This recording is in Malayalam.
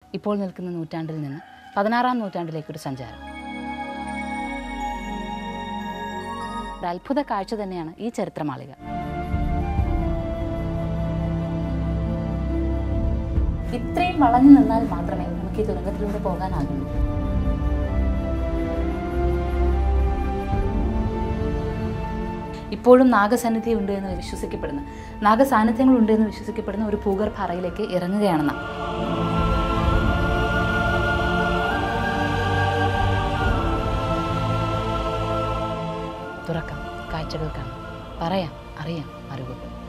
ഇപ്പോൾ നിൽക്കുന്ന നൂറ്റാണ്ടിൽ നിന്ന് പതിനാറാം നൂറ്റാണ്ടിലേക്കൊരു സഞ്ചാരം ഒരു അത്ഭുത കാഴ്ച തന്നെയാണ് ഈ ചരിത്രമാളിക ഇത്രയും വളഞ്ഞു നിന്നാൽ മാത്രമേ നമുക്ക് ഈ തുരങ്കത്തിലൂടെ പോകാനാകുള്ളൂ ഇപ്പോഴും നാഗസന്നിധി ഉണ്ട് എന്ന് വിശ്വസിക്കപ്പെടുന്ന നാഗസാന്നിധ്യങ്ങൾ ഉണ്ട് എന്ന് വിശ്വസിക്കപ്പെടുന്ന ഒരു ഭൂഗർഭ അറയിലേക്ക് ഇറങ്ങുകയാണ് നാം തുറക്കാം കാഴ്ചകൾ കാണാം പറയാം അറിയാം അറിവുകൾ